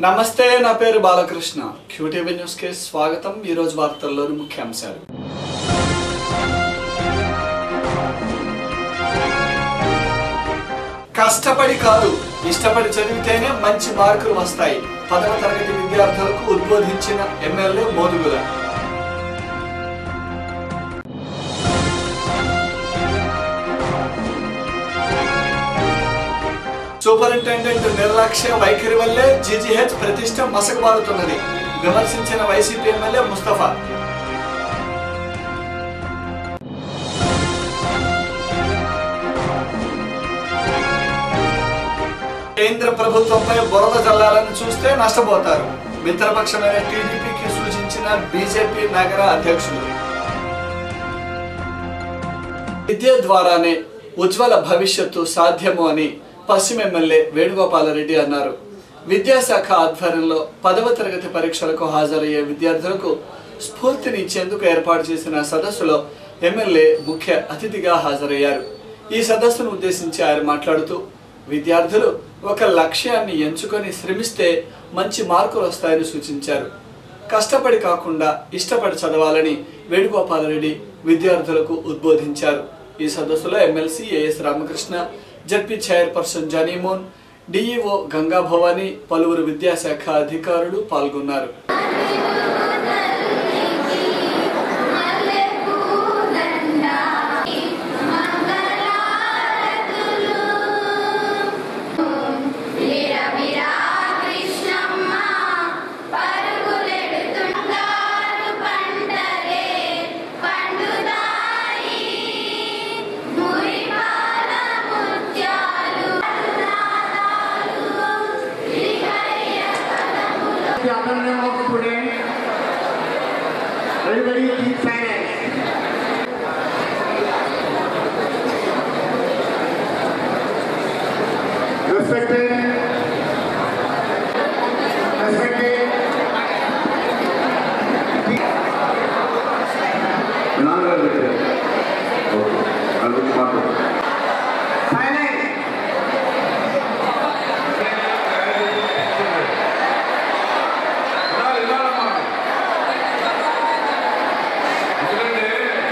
నమస్తే నా పేరు బాలకృష్ణ క్యూటీవీ న్యూస్ కి స్వాగతం ఈ రోజు వార్తల్లోని ముఖ్యాంశాలు కష్టపడి కాదు ఇష్టపడి చదివితేనే మంచి మార్కులు వస్తాయి పదవ తరగతి విద్యార్థులకు ఉద్బోధించిన ఎమ్మెల్యే మోదుగుల సూపరింటెండెంట్ నిర్లక్ష్య వైఖరి వల్లే జీజీహెచ్ ప్రతిష్ట మసకబారుతున్నది విమర్శించిన వైసీపీ ఎమ్మెల్యే ముస్తఫా కేంద్ర ప్రభుత్వంపై బురద జల్లాలని చూస్తే నష్టపోతారు మిత్రపక్షమైన టీడీపీకి సూచించిన బీజేపీ నగర అధ్యక్షులు విద్య ద్వారానే ఉజ్వల భవిష్యత్తు సాధ్యము అని పశ్చిమ ఎమ్మెల్యే వేణుగోపాలరెడ్డి అన్నారు విద్యాశాఖ ఆధ్వర్యంలో పదవ తరగతి పరీక్షలకు హాజరయ్యే విద్యార్థులకు స్ఫూర్తినిచ్చేందుకు ఏర్పాటు చేసిన సదస్సులో ఎమ్మెల్యే ముఖ్య అతిథిగా హాజరయ్యారు ఈ సదస్సును ఉద్దేశించి ఆయన మాట్లాడుతూ విద్యార్థులు ఒక లక్ష్యాన్ని ఎంచుకొని శ్రమిస్తే మంచి మార్కులు వస్తాయని సూచించారు కష్టపడి కాకుండా ఇష్టపడి చదవాలని వేణుగోపాలరెడ్డి విద్యార్థులకు ఉద్బోధించారు ఈ సదస్సులో MLC AS Ramakrishna ZP chairperson Janimon DEO Ganga Bhavani పలువురు విద్యాశాఖ అధికారులు పాల్గొన్నారు The other name of student. Everybody keep silent. Respected. Respected. నాన్నగారు దగ్గర అది మాట Silent. వినాలి వినాలమ్మా ఎందుకంటే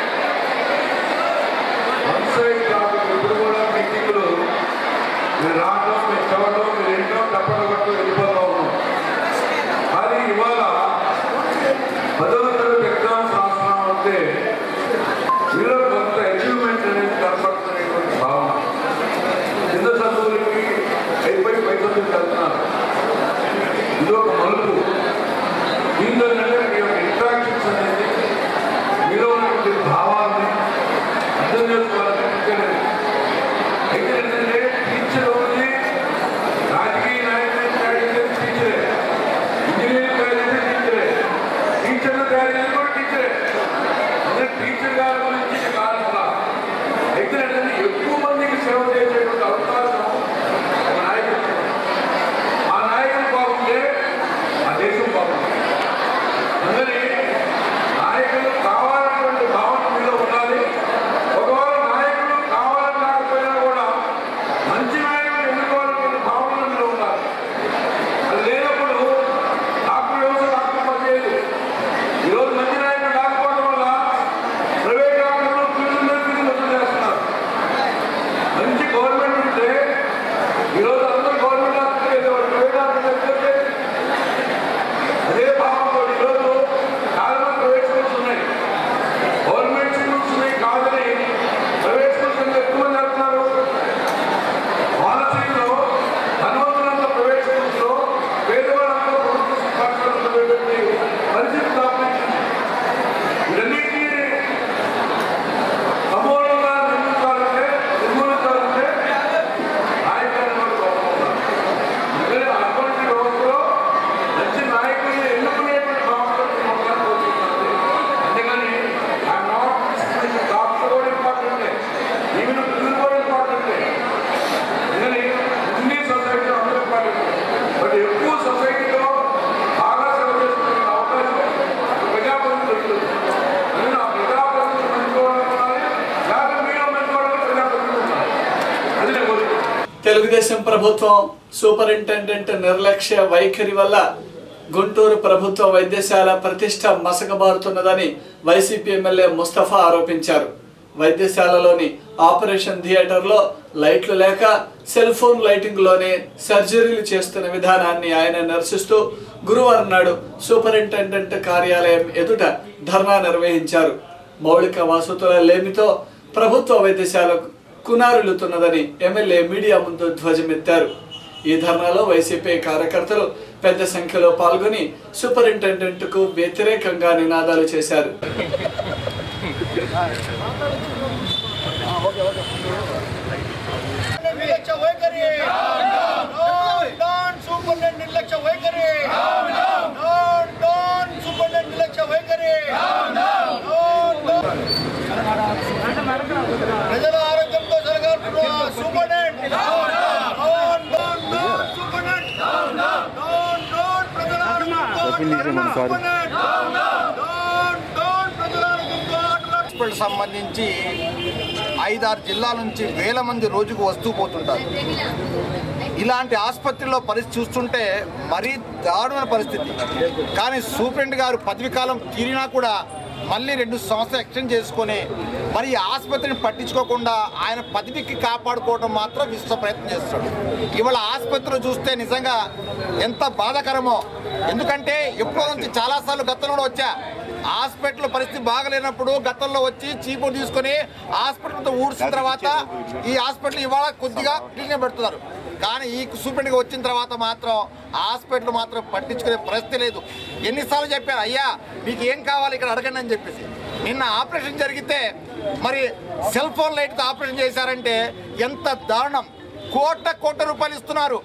వన్ సైడ్ టాపిక్ ఇప్పుడు కూడా మీటింగ్లు మీరు రావడం మీరు చదవడం మీరు ఇంట్లో తప్పడం పట్టు వెళ్ళిపోతూ ఉన్నాం కానీ ఇవాళ పదవ తరగతి ఎగ్జామ్స్ రాస్తున్నాం అంటే మీలో కొంత అచీవ్మెంట్ అనేది కనపడుతున్నటువంటి భావన కింద చదువులకి అయిపోయి పై చదువులకి వెళ్తున్నారు ఇది ఒక మలుపు దీంట్లో ఏంటంటే మీ యొక్క ఇంట్రాక్షన్స్ అనేది మీలో ఉన్నటువంటి భావాన్ని అర్థం చేసుకోవాలని ముఖ్యమైనది అయితే ఏంటంటే టీచర్ ఒకటి రాజకీయ నాయకులు తయారు చేసేది టీచరే ఇంజనీరింగ్ తయారు చేసేది టీచరే టీచర్లు తయారు చేసేది కూడా టీచరే అంటే టీచర్ గారి గురించి కాదు అసలు. అయితే ఏంటంటే ఎక్కువ మందికి సేవ చేసేటువంటి అవకాశం ఒక నాయకుడు ఆ నాయకుడు బాగుంటే ఆ దేశం బాగుంటుంది అందుకని నాయకులు కావాలన్నటువంటి భావన మీలో ఉండాలి ఒకవేళ నాయకులు కావాలని కాకపోయినా కూడా మంచి నాయకులు ఎన్నుకోవాలన్నటువంటి భావన మీలో ఉండాలి అది లేనప్పుడు డాక్టర్ వ్యవస్థ డాక్టర్ పనిచేయదు ఈరోజు మంచి నాయకులు లేకపోవడం వల్ల ప్రైవేట్ డాక్టర్లు ఫీజులు మీద ఫీజులు వసూలు చేస్తున్నారు మంచి గవర్నమెంట్ ఉంటే ఈరోజు అందరూ గవర్నమెంట్ హాస్పిటల్ వెళ్ళేవారు ప్రైవేట్ హాస్పిటల్ వెళ్తే అదే భావంతో ఈరోజు చాలా మంది ప్రైవేట్ స్కూల్స్ ఉన్నాయి గవర్నమెంట్ స్కూల్స్ ఉన్నాయి కాదని ప్రైవేట్ స్కూల్స్ అంటే ఎక్కువ మంది వెళ్తున్నారు మానసికలో ధనవంతులంతా ప్రైవేట్ స్కూల్స్లో పేదవాళ్ళంతా ప్రభుత్వ పాఠశాలలో పెట్టే పరిస్థితి దాపురించింది ఇవన్నిటినీ సమూలంగా నిర్మించాలంటే నిర్మూలించాలంటే నాయకులను మనం కోరుకుంటాం అందుకని అటువంటి వ్యవస్థలో మంచి నాయకుల్ని ఎన్నుకునేటువంటి భావనతో మమ్మల్ని కోరుకుంటుంది అందుకని ఆ నాట్ డాక్టర్ కూడా ఇంపార్టెంటే ఈవెన్ పిల్లలు కూడా ఇంపార్టెంటే అందుకని అన్ని సొసైటీలో అందరూ ఇంపార్టెంట్ బట్ ఎక్కువ సొసైటీలో బాగా సేవ చేసుకునే అవకాశం ప్రజాప్రతినిధులు దొరుకుతుంది అందుకని ఆ ప్రజాప్రతినిధులు మంచివాళ్ళు ఉండాలి లేకపోతే మీలో మంచివాళ్ళు ప్రజాప్రతినిధులు ఉండాలి అది నేను కోరుకుంటున్నాను తెలుగుదేశం ప్రభుత్వం సూపరింటెండెంట్ నిర్లక్ష్య వైఖరి వల్ల గుంటూరు ప్రభుత్వ వైద్యశాల ప్రతిష్ట మసకబారుతున్నదని వైసీపీ ఎమ్మెల్యే ముస్తఫా ఆరోపించారు వైద్యశాలలోని ఆపరేషన్ థియేటర్లో లైట్లు లేక సెల్ ఫోన్ లైటింగ్లోనే సర్జరీలు చేస్తున్న విధానాన్ని ఆయన నిరసిస్తూ గురువారం నాడు సూపరింటెండెంట్ కార్యాలయం ఎదుట ధర్నా నిర్వహించారు మౌలిక వసతుల లేమితో ప్రభుత్వ వ్యవసాయాల కునారులుతున్నదని ఎమ్మెల్యే మీడియా ముందు ధ్వజమెత్తారు ఈ ధర్నాలో వైసీపీ కార్యకర్తలు పెద్ద సంఖ్యలో పాల్గొని సూపరింటెండెంట్ కు వ్యతిరేకంగా నినాదాలు చేశారు నిర్లక్ష్య వైఖరి డౌన్ డౌన్ సూపరింటెండెంట్ నిర్లక్ష్య వైఖరి డౌన్ డౌన్ సూపరింటెండెంట్ నిర్లక్ష్య వైఖరి డౌన్ డౌన్ ప్రజల ఆరోగ్యంతో జరగాల్సిన superintendent down down down superintendent down down ప్రజల ఆరోగ్యంతో సూపరింటెండెంట్ డౌన్ డౌన్ ప్రజల ఆరోగ్యంతో హాస్పిటల్ సంబంధించి ఐదారు జిల్లాల నుంచి వేల మంది రోజుకు వస్తూ పోతుంటారు ఇలాంటి ఆసుపత్రిలో పరిస్థితి చూస్తుంటే మరీ దారుణమైన పరిస్థితి కానీ సూపరింటెండెంట్ గారు పదవి కాలం తీరినా కూడా మళ్ళీ రెండు సంవత్సరాలు ఎక్స్టెండ్ చేసుకొని మరి ఈ ఆసుపత్రిని పట్టించుకోకుండా ఆయన పదవికి కాపాడుకోవడం మాత్రం విశ్వ ప్రయత్నం చేస్తాడు ఇవాళ ఆసుపత్రిలో చూస్తే నిజంగా ఎంత బాధాకరమో ఎందుకంటే ఎప్పుడో నుంచి చాలాసార్లు గతంలో కూడా వచ్చా హాస్పిటల్ పరిస్థితి బాగలేనప్పుడు గతంలో వచ్చి చీపు తీసుకొని హాస్పిటల్తో ఊడ్చిన తర్వాత ఈ హాస్పిటల్ ఇవాళ కొద్దిగా క్లీన్గా పెడుతున్నారు కానీ ఈ సూపరింట్గా వచ్చిన తర్వాత మాత్రం హాస్పిటల్ మాత్రం పట్టించుకునే పరిస్థితి లేదు ఎన్నిసార్లు చెప్పారు అయ్యా మీకు ఏం కావాలి ఇక్కడ అడగండి అని చెప్పేసి నిన్న ఆపరేషన్ జరిగితే మరి సెల్ ఫోన్ లైట్తో ఆపరేషన్ చేశారంటే ఎంత దారుణం కోట్ల కోట్ల రూపాయలు ఇస్తున్నారు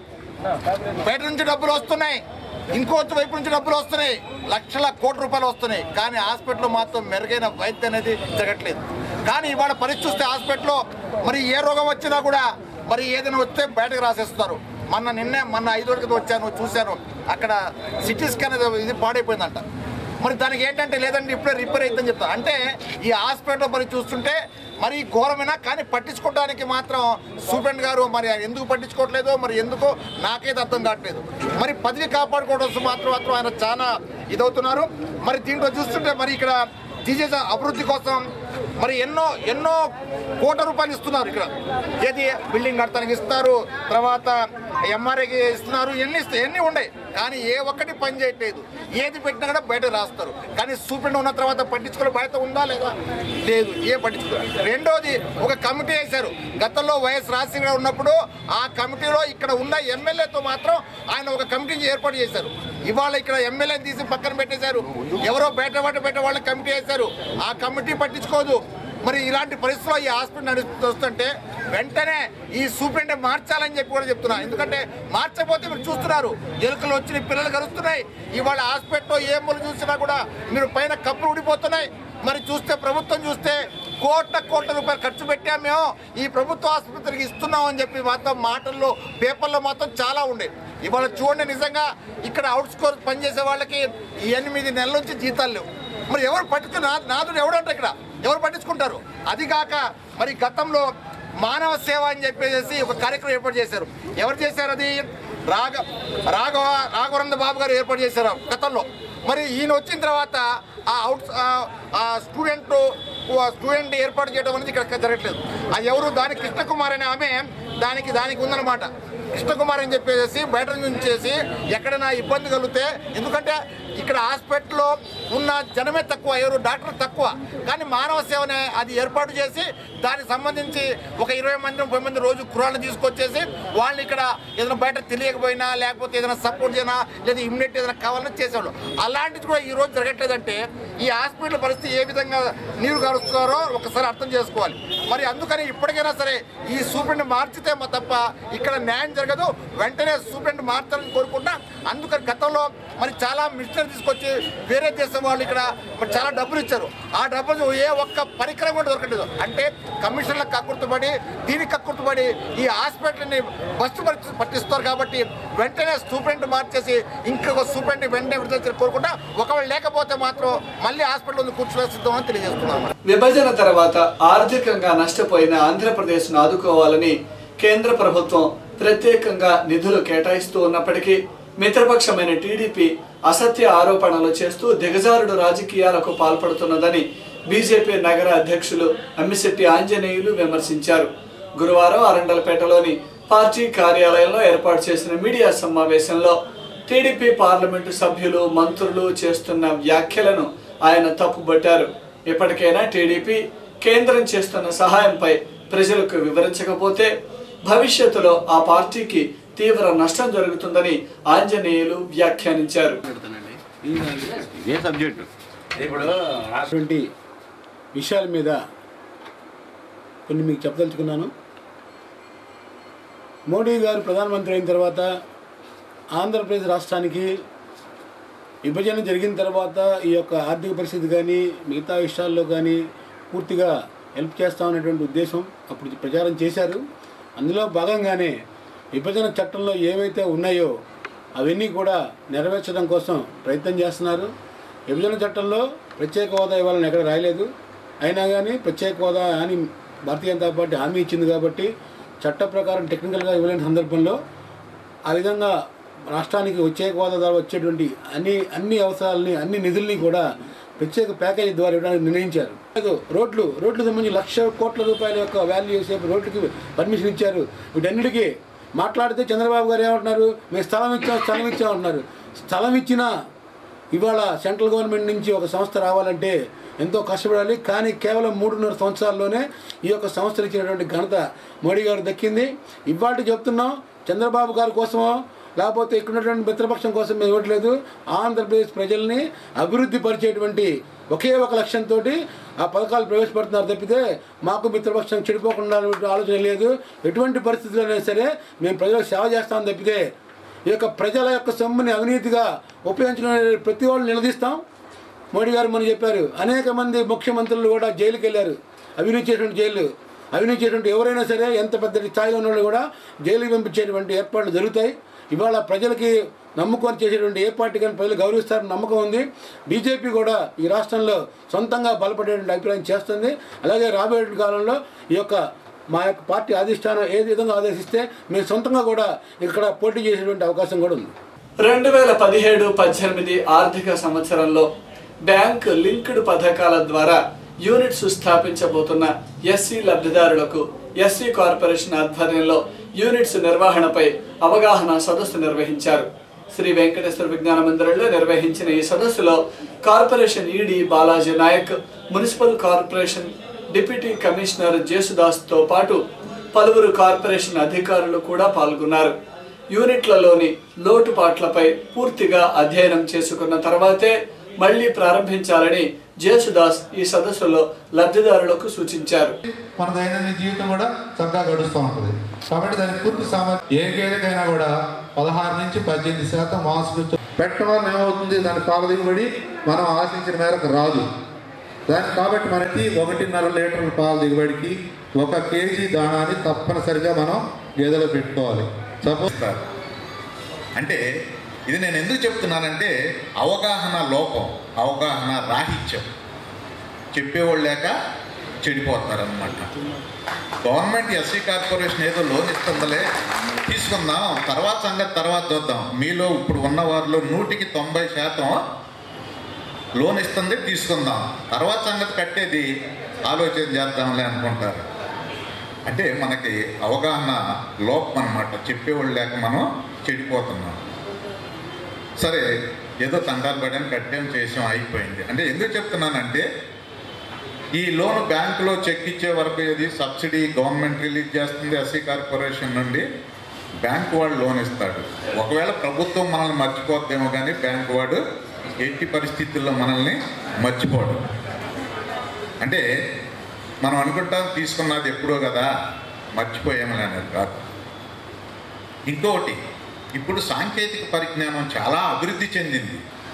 బయట నుంచి డబ్బులు వస్తున్నాయి ఇంకోటి వైపు నుంచి డబ్బులు వస్తున్నాయి లక్షల కోట్ల రూపాయలు వస్తున్నాయి కానీ హాస్పిటల్లో మాత్రం మెరుగైన వైద్యం అనేది జరగట్లేదు కానీ ఇవాళ పరిస్థితి చూస్తే హాస్పిటల్లో మరి ఏ రోగం వచ్చినా కూడా మరి ఏదైనా వస్తే బయటకు రాసేస్తున్నారు మొన్న నిన్నే మొన్న ఐదు రోజుల క్రితం వచ్చాను చూశాను అక్కడ సిటీ స్కాన్ ఏదో ఇది పాడైపోయిందంట మరి దానికి ఏంటంటే లేదండి ఇప్పుడే రిపేర్ అవుతుందని చెప్తారు అంటే ఈ హాస్పిటల్ మరి చూస్తుంటే మరి ఘోరమైనా కానీ పట్టించుకోవడానికి మాత్రం సూపరింట్ గారు మరి ఆయన ఎందుకు పట్టించుకోవట్లేదో మరి ఎందుకో నాకైతే అర్థం కావట్లేదు మరి పదవి కాపాడుకోవడం కోసం మాత్రం మాత్రం ఆయన చాలా ఇదవుతున్నారు మరి దీంట్లో చూస్తుంటే మరి ఇక్కడ జీజేస అభివృద్ధి కోసం మరి ఎన్నో ఎన్నో కోట్ల రూపాయలు ఇస్తున్నారు ఇక్కడ ఏది బిల్డింగ్ కడతానికి ఇస్తారు తర్వాత ఎంఆర్ఐకి ఇస్తున్నారు ఎన్ని ఇస్తాయి ఎన్ని ఉన్నాయి కానీ ఏ ఒక్కటి పని చేయట్లేదు ఏది పెట్టినా కూడా బయట రాస్తారు కానీ సూపరింట్ ఉన్న తర్వాత పట్టించుకునే బాధ్యత ఉందా లేదా లేదు ఏ పట్టించుకో రెండోది ఒక కమిటీ వేశారు గతంలో వైఎస్ రాజశేఖర ఉన్నప్పుడు ఆ కమిటీలో ఇక్కడ ఉన్న ఎమ్మెల్యేతో మాత్రం ఆయన ఒక కమిటీని ఏర్పాటు చేశారు ఇవాళ ఇక్కడ ఎమ్మెల్యేని తీసి పక్కన పెట్టేశారు ఎవరో బయట పట్ట పెట్ట వాళ్ళ కమిటీ వేశారు ఆ కమిటీ పట్టించుకోదు మరి ఇలాంటి పరిస్థితుల్లో ఈ హాస్పిటల్ నడుస్తుంటే వెంటనే ఈ సూపరింటెండెంట్ మార్చాలని చెప్పి కూడా చెప్తున్నా ఎందుకంటే మార్చకపోతే మీరు చూస్తున్నారు ఎలుకలు వచ్చిన పిల్లలు కలుస్తున్నాయి ఇవాళ హాస్పిటల్లో ఏ మూల చూసినా కూడా మీరు పైన కప్పులు ఊడిపోతున్నాయి మరి చూస్తే ప్రభుత్వం చూస్తే కోట్ల కోట్ల రూపాయలు ఖర్చు పెట్టాం మేము ఈ ప్రభుత్వ ఆసుపత్రికి ఇస్తున్నాం అని చెప్పి మాత్రం మాటల్లో పేపర్లో మాత్రం చాలా ఉండే ఇవాళ చూడండి నిజంగా ఇక్కడ అవుట్ స్కోర్ పనిచేసే వాళ్ళకి ఎనిమిది నెలల నుంచి జీతాలు లేవు మరి ఎవరు పట్టించుకున్న నాదుడు ఎవడంట ఇక్కడ ఎవరు పట్టించుకుంటారు అది కాక మరి గతంలో మానవ సేవ అని చెప్పేసి ఒక కార్యక్రమం ఏర్పాటు చేశారు ఎవరు చేశారు అది రాఘ రాఘవ రాఘవరంద బాబు గారు ఏర్పాటు చేశారు గతంలో మరి ఈయన వచ్చిన తర్వాత ఆ అవుట్ ఆ స్టూడెంట్ స్టూడెంట్ ఏర్పాటు చేయడం అనేది ఇక్కడ జరగట్లేదు అది ఎవరు దాని కృష్ణకుమార్ అనే ఆమె దానికి దానికి ఉందన్నమాట కృష్ణకుమార్ అని చెప్పేసి బయట నుంచి చేసి ఎక్కడైనా ఇబ్బంది కలిగితే ఎందుకంటే ఇక్కడ హాస్పిటల్లో ఉన్న జనమే తక్కువ ఎవరు డాక్టర్ తక్కువ కానీ మానవ సేవనే అది ఏర్పాటు చేసి దానికి సంబంధించి ఒక ఇరవై మంది ముప్పై మంది రోజు కురాలను తీసుకొచ్చేసి వాళ్ళని ఇక్కడ ఏదైనా బయట తెలియకపోయినా లేకపోతే ఏదైనా సపోర్ట్ చేయనా లేదా ఇమ్మీడియట్ ఏదైనా కావాలని చేసేవాళ్ళు అలాంటిది కూడా ఈ రోజు జరగట్లేదంటే ఈ హాస్పిటల్ పరిస్థితి ఏ విధంగా నీరు కారుస్తున్నారో ఒకసారి అర్థం చేసుకోవాలి మరి అందుకని ఇప్పటికైనా సరే ఈ సూపరింట్ మార్చితే మా తప్ప ఇక్కడ న్యాయం జరగదు వెంటనే సూపరింట్ మార్చాలని కోరుకుంటా అందుకని గతంలో మరి చాలా మిషనరీ తీసుకొచ్చి వేరే దేశం వాళ్ళు ఇక్కడ మరి చాలా డబ్బులు ఇచ్చారు ఆ డబ్బులు ఏ ఒక్క పరికరం కూడా దొరకలేదు అంటే కమిషన్లకు కక్కుర్తుపడి దీనికి కక్కుర్తుపడి ఈ హాస్పిటల్ని బస్సు పట్టి పట్టిస్తారు కాబట్టి వెంటనే సూపరింట్ మార్చేసి ఇంకొక సూపరింట్ వెంటనే విడుదల చేయాలని కోరుకుంటా ఒకవేళ లేకపోతే మాత్రం మళ్ళీ హాస్పిటల్ ఉంది కూర్చోవలసి సిద్ధమని తెలియజేస్తున్నాను విభజన తర్వాత ఆర్థికంగా నష్టపోయిన ఆంధ్రప్రదేశ్ను ఆదుకోవాలని కేంద్ర ప్రభుత్వం ప్రత్యేకంగా నిధులు కేటాయిస్తూ ఉన్నప్పటికీ మిత్రపక్షమైన టీడీపీ అసత్య ఆరోపణలు చేస్తూ దిగజారుడు రాజకీయాలకు పాల్పడుతున్నదని బీజేపీ నగర అధ్యక్షులు అమ్మిశెట్టి ఆంజనేయులు విమర్శించారు గురువారం అరండలపేటలోని పార్టీ కార్యాలయంలో ఏర్పాటు చేసిన మీడియా సమావేశంలో టీడీపీ పార్లమెంటు సభ్యులు మంత్రులు చేస్తున్న వ్యాఖ్యలను ఆయన తప్పుబట్టారు ఇప్పటికైనా టీడీపీ కేంద్రం చేస్తున్న సహాయంపై ప్రజలకు వివరించకపోతే భవిష్యత్తులో ఆ పార్టీకి తీవ్ర నష్టం జరుగుతుందని ఆంజనేయులు వ్యాఖ్యానించారు ఇదే సబ్జెక్టు అటువంటి విషయాల మీద కొన్ని మీకు చెప్పదలుచుకున్నాను మోడీ గారు ప్రధానమంత్రి అయిన తర్వాత ఆంధ్రప్రదేశ్ రాష్ట్రానికి విభజన జరిగిన తర్వాత ఈ యొక్క ఆర్థిక పరిస్థితి కానీ మిగతా విషయాల్లో కానీ పూర్తిగా హెల్ప్ చేస్తామనేటువంటి ఉద్దేశం అప్పుడు ప్రచారం చేశారు అందులో భాగంగానే విభజన చట్టంలో ఏవైతే ఉన్నాయో అవన్నీ కూడా నెరవేర్చడం కోసం ప్రయత్నం చేస్తున్నారు విభజన చట్టంలో ప్రత్యేక హోదా ఇవ్వాలని ఎక్కడ రాయలేదు అయినా కానీ ప్రత్యేక హోదా అని భారతీయ జనతా పార్టీ హామీ ఇచ్చింది కాబట్టి చట్ట ప్రకారం టెక్నికల్గా ఇవ్వలేని సందర్భంలో ఆ విధంగా రాష్ట్రానికి వచ్చే హోదా ద్వారా వచ్చేటువంటి అన్ని అన్ని అవసరాలని అన్ని నిధుల్ని కూడా ప్రత్యేక ప్యాకేజీ ద్వారా ఇవ్వడానికి నిర్ణయించారు లేదు, రోడ్లు రోడ్లకు సంబంధించి లక్ష కోట్ల రూపాయల యొక్క వాల్యూ చేసే రోడ్లకి పర్మిషన్ ఇచ్చారు వీటన్నిటికీ మాట్లాడితే చంద్రబాబు గారు ఏమంటున్నారు మేము స్థలం ఇచ్చాం స్థలం ఇచ్చాం అంటున్నారు స్థలం ఇచ్చినా ఇవాళ సెంట్రల్ గవర్నమెంట్ నుంచి ఒక సంస్థ రావాలంటే ఎంతో కష్టపడాలి కానీ కేవలం మూడున్నర సంవత్సరాల్లోనే ఈ యొక్క సంస్థలు ఇచ్చినటువంటి ఘనత మోడీ గారు దక్కింది ఇవాళ చెప్తున్నాం చంద్రబాబు గారి కోసమో లేకపోతే ఇక్కడ ఉన్నటువంటి మిత్రపక్షం కోసం మేము ఇవ్వట్లేదు ఆంధ్రప్రదేశ్ ప్రజల్ని అభివృద్ధి పరిచేటువంటి ఒకే ఒక లక్ష్యంతో ఆ పథకాలు ప్రవేశపెడుతున్నారు తప్పితే మాకు మిత్రపక్షం చెడిపోకుండా ఉన్నటువంటి ఆలోచన లేదు ఎటువంటి పరిస్థితుల్లోనైనా సరే మేము ప్రజలకు సేవ చేస్తాం తప్పితే ఈ యొక్క ప్రజల యొక్క సొమ్ముని అవినీతిగా ఉపయోగించిన ప్రతి వాళ్ళు నిలదీస్తాం మోడీ గారు మనం చెప్పారు అనేక మంది ముఖ్యమంత్రులు కూడా జైలుకి వెళ్ళారు అవినీతి చేసినటువంటి జైలు అవినీతి చేసినటువంటి ఎవరైనా సరే ఎంత పెద్ద స్థాయిలో ఉన్న వాళ్ళు కూడా జైలుకి పంపించేటువంటి ఏర్పాట్లు జరుగుతాయి ఇవాళ ప్రజలకి నమ్ముకొని చేసేటువంటి ఏ పార్టీ కానీ ప్రజలు గౌరవిస్తారని నమ్మకం ఉంది బీజేపీ కూడా ఈ రాష్ట్రంలో సొంతంగా బలపడేటువంటి అభిప్రాయం చేస్తుంది అలాగే రాబోయే కాలంలో ఈ యొక్క మా యొక్క పార్టీ అధిష్టానం ఏ విధంగా ఆదేశిస్తే మేము సొంతంగా కూడా ఇక్కడ పోటీ చేసేటువంటి అవకాశం కూడా ఉంది రెండు వేల పదిహేడు పద్దెనిమిది ఆర్థిక సంవత్సరంలో బ్యాంక్ లింక్డ్ పథకాల ద్వారా యూనిట్స్ స్థాపించబోతున్న ఎస్సీ లబ్ధిదారులకు ఎస్సీ కార్పొరేషన్ ఆధ్వర్యంలో యూనిట్స్ నిర్వహణపై అవగాహన సదస్సు నిర్వహించారు శ్రీ వెంకటేశ్వర విజ్ఞాన మందిరంలో నిర్వహించిన ఈ సదస్సులో corporation ED Balaji Naik municipal corporation deputy commissioner జేసుదాస్తో పాటు పలువురు కార్పొరేషన్ అధికారులు కూడా పాల్గొన్నారు యూనిట్లలోని లోటుపాట్లపై పూర్తిగా అధ్యయనం చేసుకున్న తర్వాతే మళ్లీ ప్రారంభించాలని జేసుదాస్ ఈ సదస్సులో లబ్ధిదారులకు సూచించారు మన దైనందిన జీవితం కూడా చక్కగా గడుస్తూ ఉంటుంది కాబట్టి దాని పూర్తి సామర్థ్యం ఏ గేదెకైనా కూడా పదహారు నుంచి పద్దెనిమిది శాతం మాంసం పెట్టడం వల్ల ఏమవుతుంది దాని పాల దిగుబడి మనం ఆశించిన మేరకు రాదు దాని కాబట్టి మనకి ఒకటిన్నర లీటర్ల పాల దిగుబడికి ఒక కేజీ దాణాన్ని తప్పనిసరిగా మనం గేదెలో పెట్టుకోవాలి సపోజ్ అంటే ఇది నేను ఎందుకు చెప్తున్నానంటే అవగాహన లోపం అవగాహన రాహిత్యం చెప్పేవాళ్ళు లేక చెడిపోతారనమాట గవర్నమెంట్ ఎస్సీ కార్పొరేషన్ ఏదో లోన్ ఇస్తుందలే తీసుకుందాం తర్వాత సంగతి తర్వాత చూద్దాం మీలో ఇప్పుడు ఉన్న వారిలో నూటికి తొంభై శాతం లోన్ ఇస్తుంది తీసుకుందాం తర్వాత సంగతి కట్టేది ఆలోచన చేద్దాంలే అనుకుంటారు అంటే మనకి అవగాహన లోపం అనమాట చెప్పేవాళ్ళు లేక మనం చెడిపోతున్నాం సరే ఏదో తండాలు పడాం కట్టాం చేసాం అయిపోయింది అంటే ఎందుకు చెప్తున్నానంటే ఈ లోన్ బ్యాంకులో చెక్ ఇచ్చే వరకు ఇది సబ్సిడీ గవర్నమెంట్ రిలీజ్ చేస్తుంది ఎస్సీ కార్పొరేషన్ నుండి బ్యాంకు వాడు లోన్ ఇస్తాడు ఒకవేళ ప్రభుత్వం మనల్ని మర్చిపోద్దేమో కానీ బ్యాంకు వాడు ఎట్టి పరిస్థితుల్లో మనల్ని మర్చిపోడు అంటే మనం అనుకుంటాం తీసుకున్నది ఎప్పుడో కదా మర్చిపోయామని అనేది కాదు ఇంకొకటి ఇప్పుడు సాంకేతిక పరిజ్ఞానం చాలా అభివృద్ధి చెందింది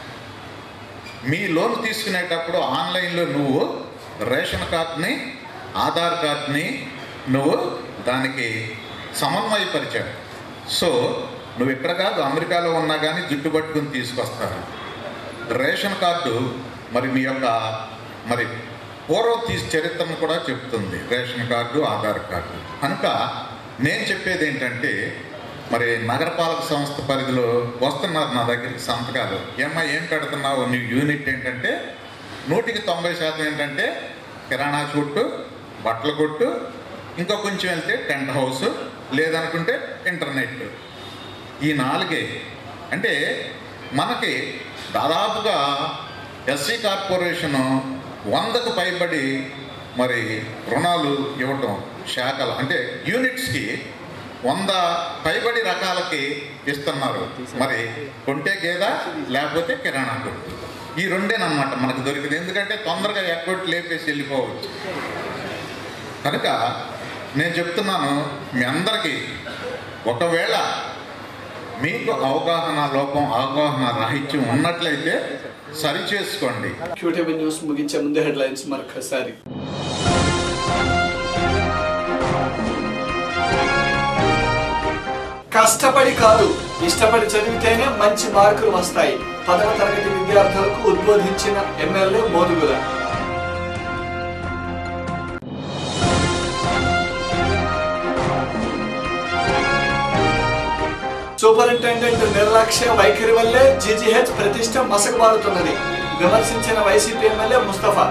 మీ లోన్ తీసుకునేటప్పుడు ఆన్లైన్లో నువ్వు రేషన్ కార్డుని ఆధార్ కార్డుని నువ్వు దానికి సమన్వయపరిచావు సో నువ్వు ఇక్కడ కాదు అమెరికాలో ఉన్నా కానీ జుట్టు పట్టుకుని తీసుకొస్తారు రేషన్ కార్డు మరి మీ యొక్క మరి పూర్వ తీసి చరిత్రను కూడా చెప్తుంది రేషన్ కార్డు ఆధార్ కార్డు కనుక నేను చెప్పేది ఏంటంటే మరి నగరపాలక సంస్థ పరిధిలో వస్తున్నారు నా దగ్గరికి సంతకాలు ఏమ్మా ఏం కడుతున్నావు నీ యూనిట్ ఏంటంటే నూటికి తొంభై శాతం ఏంటంటే కిరాణా కొట్టు బట్టల కొట్టు ఇంకా కొంచెం వెళ్తే టెంట్ హౌస్ లేదనుకుంటే ఇంటర్నెట్ ఈ నాలుగే అంటే మనకి దాదాపుగా ఎస్సీ కార్పొరేషను వందకు పైబడి మరి రుణాలు ఇవ్వటం శాఖలు అంటే యూనిట్స్కి వంద పైబడి రకాలకి ఇస్తున్నారు మరి కొంటే గేదా లేకపోతే కిరాణా కొట్టు ఈ రెండేనమాట మనకు దొరికింది ఎందుకంటే తొందరగా ఎక్కొట్టి లేపేసి వెళ్ళిపోవచ్చు కనుక నేను చెప్తున్నాను మీ అందరికీ ఒకవేళ మీకు అవగాహన లోపం అవగాహన రాహిత్యం ఉన్నట్లయితే సరి చేసుకోండి క్యూటీవీ న్యూస్ ముగించే ముందు హెడ్లైన్స్ మరొకసారి కష్టపడి కాదు ఇష్టపడి చదివితేనే మంచి మార్కులు వస్తాయి పదవ తరగతి విద్యార్థులకు ఉద్బోధించిన ఎమ్మెల్యే మోదుగుల సూపరింటెండెంట్ నిర్లక్ష్య వైఖరి వల్లే జీజీహెచ్ ప్రతిష్ట మసకబారుతున్నది విమర్శించిన వైసీపీ ఎమ్మెల్యే ముస్తఫా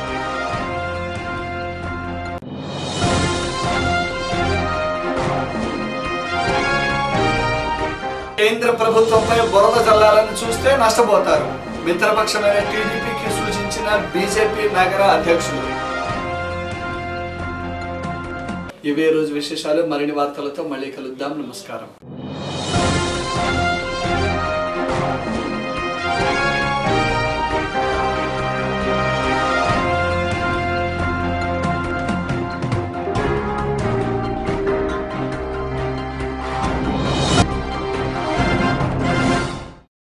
కేంద్ర ప్రభుత్వంపై బురద జల్లాలని చూస్తే నష్టపోతారు మిత్రపక్షమైన టీడీపీకి సూచించిన బీజేపీ నగర అధ్యక్షులు ఇవే రోజు విశేషాలు మరిన్ని వార్తలతో మళ్ళీ కలుద్దాం నమస్కారం